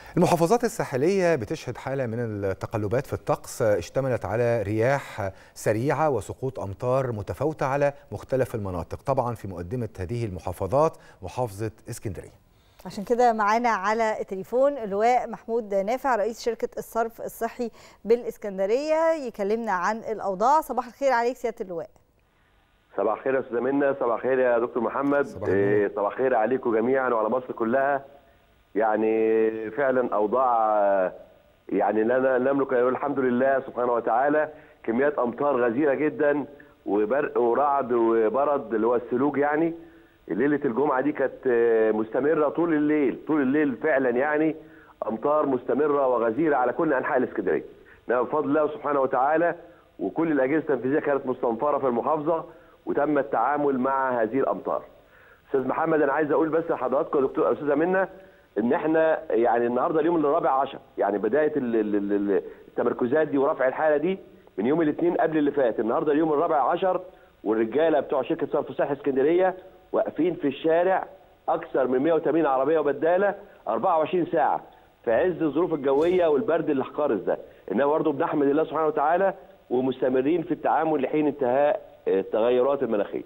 المحافظات الساحلية بتشهد حالة من التقلبات في الطقس اشتملت على رياح سريعة وسقوط أمطار متفاوتة على مختلف المناطق طبعا في مقدمة هذه المحافظات محافظة اسكندرية عشان كده معانا على التليفون اللواء محمود نافع رئيس شركة الصرف الصحي بالإسكندرية يكلمنا عن الأوضاع صباح الخير عليك سيادة اللواء صباح الخير يا استاذه منى صباح الخير يا دكتور محمد صباح إيه، النور. صباح الخير عليكم جميعا وعلى مصر كلها يعني فعلا اوضاع آه، يعني لا لا نملك الا الحمد لله سبحانه وتعالى كميات امطار غزيره جدا وبرق ورعد وبرد اللي هو الثلوج يعني ليله الجمعه دي كانت آه، مستمره طول الليل طول الليل فعلا يعني امطار مستمره وغزيره على كل انحاء الاسكندريه انما بفضل الله سبحانه وتعالى وكل الاجهزه التنفيذيه كانت مستنفره في المحافظه وتم التعامل مع هذه الامطار. استاذ محمد انا عايز اقول بس لحضراتكم يا دكتور استاذه منى ان احنا يعني النهارده اليوم الرابع عشر يعني بدايه ال- ال- ال- التمركزات دي ورفع الحاله دي من يوم الاثنين قبل اللي فات النهارده اليوم الرابع عشر والرجاله بتوع شركه صرف صحي اسكندريه واقفين في الشارع اكثر من 180 عربيه وبداله 24 ساعه في عز الظروف الجويه والبرد اللي قارس ده انما برضه بنحمد الله سبحانه وتعالى ومستمرين في التعامل لحين انتهاء التغيرات المناخيه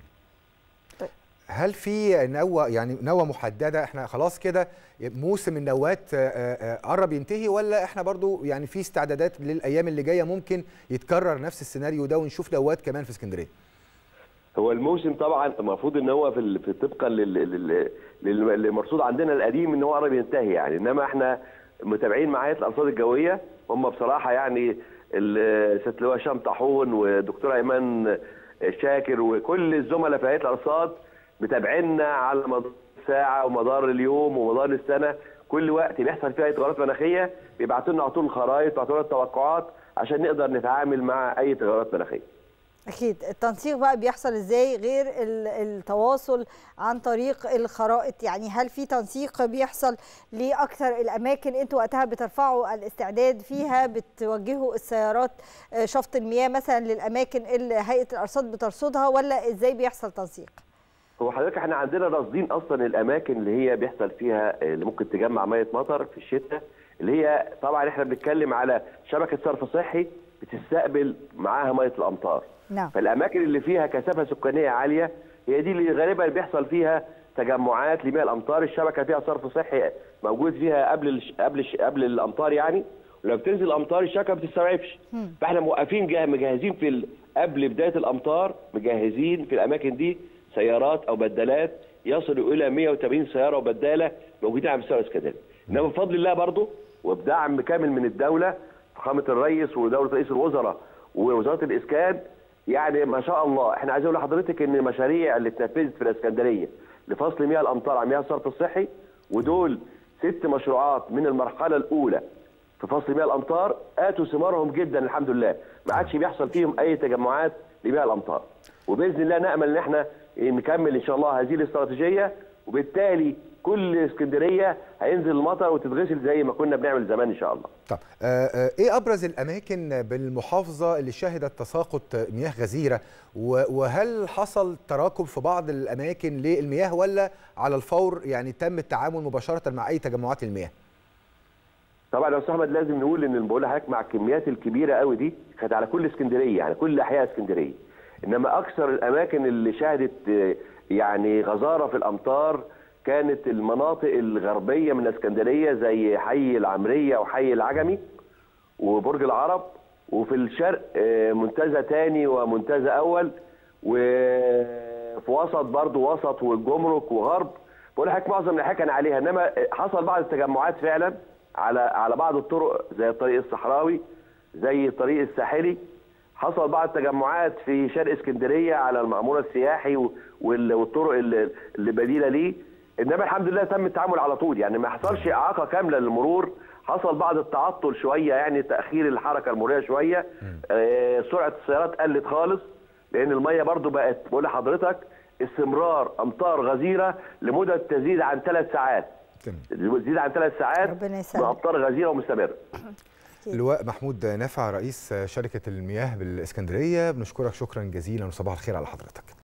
هل في نوة يعني نوة محددة احنا خلاص كده موسم النوات آه، آه، قرب ينتهي ولا احنا برضو يعني في استعدادات للأيام اللي جاية ممكن يتكرر نفس السيناريو ده ونشوف نوات كمان في اسكندرية هو الموسم طبعا المفروض ان هو في ال- في طبقا لل- لل- لل- للمرصود عندنا القديم ان هو قرب ينتهي يعني انما احنا متابعين مع هيئه الارصاد الجويه هم بصراحه يعني ال- سياده اللواء هشام طاحون ودكتور ايمن شاكر وكل الزملاء في هيئه الارصاد متابعينا على مدار الساعه ومدار اليوم ومدار السنه كل وقت بيحصل فيه اي تغيرات مناخيه بيبعتوا لنا على طول الخرائط ويبعتوا لنا التوقعات عشان نقدر نتعامل مع اي تغيرات مناخيه أكيد التنسيق بقى بيحصل إزاي غير ال- التواصل عن طريق الخرائط يعني هل في تنسيق بيحصل لأكثر الأماكن أنتوا وقتها بترفعوا الاستعداد فيها بتوجهوا السيارات آه، شفط المياه مثلا للأماكن اللي هيئة الأرصاد بترصدها ولا إزاي بيحصل تنسيق؟ هو حضرتك احنا عندنا راصدين اصلا الاماكن اللي هي بيحصل فيها اللي ممكن تجمع ميه مطر في الشتاء اللي هي طبعا احنا بنتكلم على شبكه صرف صحي بتستقبل معاها ميه الامطار نعم فالاماكن اللي فيها كثافه سكانيه عاليه هي دي اللي غالبا بيحصل فيها تجمعات لمياه الامطار الشبكه فيها صرف صحي موجود فيها قبل الش... قبل الش... قبل الامطار يعني ولما بتنزل الامطار الشبكه ما بتستوعبش فاحنا موقفين جاه مجهزين في ال... قبل بدايه الامطار مجهزين في الاماكن دي سيارات او بدلات يصلوا الى 180 سياره وبداله موجودين على مستوى الاسكندريه انما بفضل الله برضه وبدعم كامل من الدوله فخامه الرئيس ودوله رئيس الوزراء ووزاره الاسكان يعني ما شاء الله احنا عايزين اقول لحضرتك ان المشاريع اللي اتنفذت في الاسكندريه لفصل مياه الامطار عن مياه الصرف الصحي ودول ست مشروعات من المرحله الاولى في فصل مياه الامطار اتوا ثمارهم جدا الحمد لله ما عادش بيحصل فيهم اي تجمعات لمياه الامطار وباذن الله نامل ان احنا نكمل ان شاء الله هذه الاستراتيجيه وبالتالي كل اسكندريه هينزل المطر وتتغسل زي ما كنا بنعمل زمان ان شاء الله طب آه، آه، ايه ابرز الاماكن بالمحافظه اللي شهدت تساقط مياه غزيره و- وهل حصل تراكم في بعض الاماكن للمياه ولا على الفور يعني تم التعامل مباشره مع اي تجمعات المياه طبعا يا استاذ احمد لازم نقول ان بقول لحضرتك مع الكميات الكبيره قوي دي كانت على كل اسكندريه يعني كل احياء اسكندريه انما اكثر الاماكن اللي شهدت آه، يعني غزاره في الامطار كانت المناطق الغربيه من اسكندريه زي حي العمريه وحي العجمي وبرج العرب وفي الشرق آه، منتزه تاني ومنتزه اول وفي وسط برضو وسط والجمرك وغرب بقول لحضرتك معظم الحاجات كان عليها انما حصل بعض التجمعات فعلا على على بعض الطرق زي الطريق الصحراوي زي الطريق الساحلي حصل بعض التجمعات في شرق اسكندريه على المأمورة السياحي و- وال- والطرق اللي اللي بديله ليه انما الحمد لله تم التعامل على طول يعني ما حصلش اعاقه كامله للمرور حصل بعض التعطل شويه يعني تاخير الحركه المروريه شويه آه سرعه السيارات قلت خالص لان الميه برضو بقت بقول لحضرتك استمرار امطار غزيره لمده تزيد عن ثلاث ساعات تمام. تزيد عن ثلاث ساعات ربنا يسلمك. بامطار غزيره ومستمره اللواء محمود نافع رئيس شركه المياه بالاسكندريه بنشكرك شكرا جزيلا وصباح الخير على حضرتك